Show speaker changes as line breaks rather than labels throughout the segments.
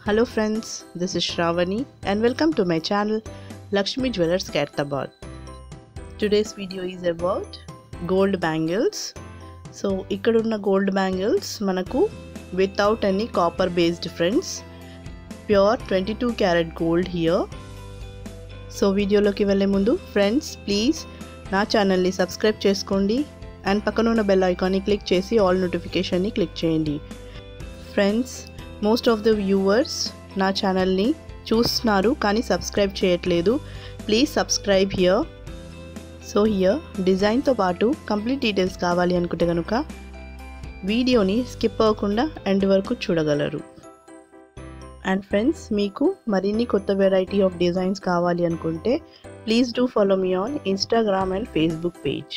Hello friends, this is Shravani and welcome to my channel Lakshmi Jewelers Kaitabad. Today's video is about gold bangles. So ఇక్కడ ఉన్న gold bangles మనకు without any copper based friends pure twenty two carat gold here so వీడియోలోకి వెళ్ళే ముందు friends please నా ఛానల్ని subscribe చేసుకోండి and పక్కన ఉన్న బెల్ ఐకాన్ని క్లిక్ చేసి ఆల్ నోటిఫికేషన్ని క్లిక్ చేయండి friends most of the viewers నా ఛానల్ని చూస్తున్నారు కానీ సబ్స్క్రైబ్ చేయట్లేదు please subscribe here so here డిజైన్తో పాటు కంప్లీట్ డీటెయిల్స్ కావాలి అనుకుంటే కనుక వీడియోని స్కిప్ అవ్వకుండా ఎండ్ వరకు చూడగలరు అండ్ ఫ్రెండ్స్ మీకు మరిన్ని కొత్త వెరైటీ ఆఫ్ డిజైన్స్ కావాలి అనుకుంటే please do follow me on Instagram and Facebook page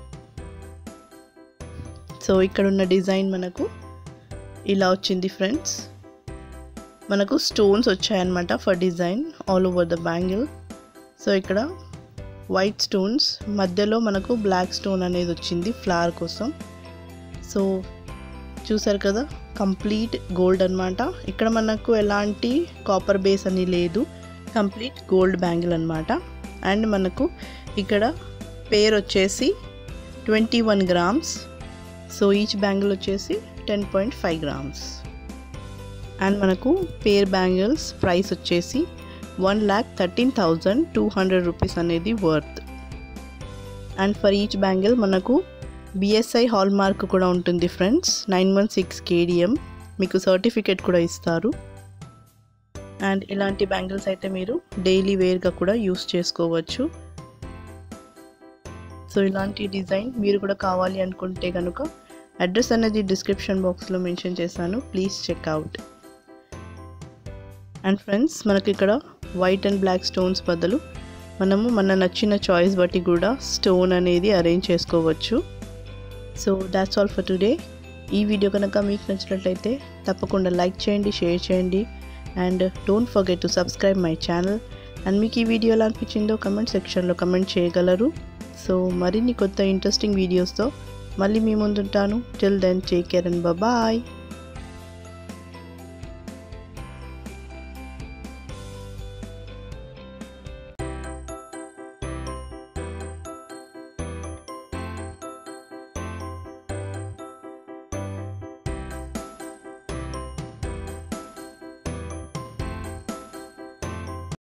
so ఇక్కడ ఉన్న డిజైన్ మనకు ఇలా వచ్చింది ఫ్రెండ్స్ మనకు స్టోన్స్ వచ్చాయన్నమాట for design all over the bangle so ఇక్కడ వైట్ స్టోన్స్ మధ్యలో మనకు బ్లాక్ స్టోన్ అనేది వచ్చింది ఫ్లవర్ కోసం సో చూసారు కదా కంప్లీట్ గోల్డ్ అనమాట ఇక్కడ మనకు ఎలాంటి కాపర్ బేస్ అని లేదు కంప్లీట్ గోల్డ్ బ్యాంగిల్ అనమాట అండ్ మనకు ఇక్కడ పేర్ వచ్చేసి twenty one grams so each bangle వచ్చేసి ten point five grams and మనకు పేర్ బ్యాంగిల్స్ ప్రైస్ వచ్చేసి one lakh thirteen thousand two hundred rupees అనేది worth and for each bangle మనకు బిఎస్ఐ హాల్ మార్క్ కూడా ఉంటుంది friends nine one six KDM మీకు certificate కూడా ఇస్తారు అండ్ ఇలాంటి బ్యాంగిల్స్ అయితే మీరు డైలీ వేర్గా కూడా యూస్ చేసుకోవచ్చు సో ఇలాంటి డిజైన్ మీరు కూడా కావాలి అనుకుంటే కనుక అడ్రస్ అనేది డిస్క్రిప్షన్ బాక్స్లో మెన్షన్ చేశాను ప్లీజ్ చెక్అవుట్ అండ్ ఫ్రెండ్స్ మనకి ఇక్కడ వైట్ అండ్ బ్లాక్ స్టోన్స్ బదులు మనము మన నచ్చిన చాయిస్ బట్టి కూడా స్టోన్ అనేది అరేంజ్ చేసుకోవచ్చు so that's all for today ఈ వీడియో కనుక మీకు నచ్చినట్లయితే తప్పకుండా లైక్ చేయండి షేర్ చేయండి and don't forget to subscribe my channel and మీకు ఈ వీడియో ఎలా అనిపించిందో కమెంట్ సెక్షన్లో కమెంట్ చేయగలరు సో మరిన్ని కొత్త ఇంట్రెస్టింగ్ వీడియోస్తో మళ్ళీ మీ ముందుంటాను till then take care and bye